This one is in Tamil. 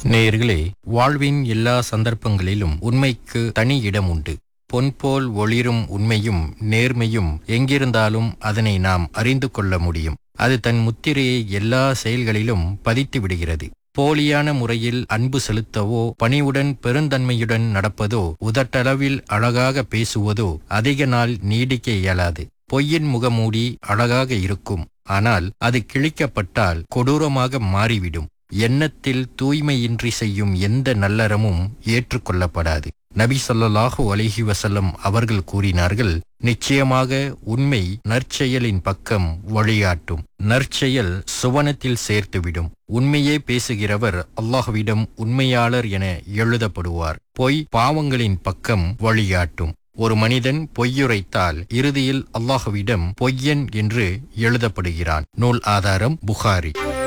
நேயர்களே வாழ்வின் எல்லா சந்தர்ப்பங்களிலும் உண்மைக்கு தனி இடம் உண்டு பொன் போல் ஒளிரும் உண்மையும் நேர்மையும் எங்கிருந்தாலும் அதனை நாம் அறிந்து கொள்ள முடியும் அது தன் முத்திரையை எல்லா செயல்களிலும் பதித்து விடுகிறது போலியான முறையில் அன்பு செலுத்தவோ பணிவுடன் பெருந்தன்மையுடன் நடப்பதோ உதட்டளவில் அழகாக பேசுவதோ அதிக நாள் நீடிக்க இயலாது பொய்யின் முகமூடி அழகாக இருக்கும் ஆனால் அது கிழிக்கப்பட்டால் கொடூரமாக மாறிவிடும் எண்ணத்தில் தூய்மையின்றி செய்யும் எந்த நல்லறமும் ஏற்றுக்கொள்ளப்படாது நபி ஸல்லல்லாஹு அலைஹி வஸல்லம் அவர்கள் கூறினார்கள் நிச்சயமாக உண்மை நற்செயலின் பக்கம் வழிகாட்டும் நற்செயல் சுவனத்தில் சேர்த்துவிடும் உண்மையே பேசுகிறவர் அல்லாஹ்விடம் உண்மையாளர் என எழுதப்படுவார் பொய் பாவங்களின் பக்கம் வழிகாட்டும் ஒரு மனிதன் பொய்யுரைத்தால் இறுதியில் அல்லாஹ்விடம் பொய்யன் என்று எழுதப்படுகிறான் நூல் ஆதாரம் புகாரி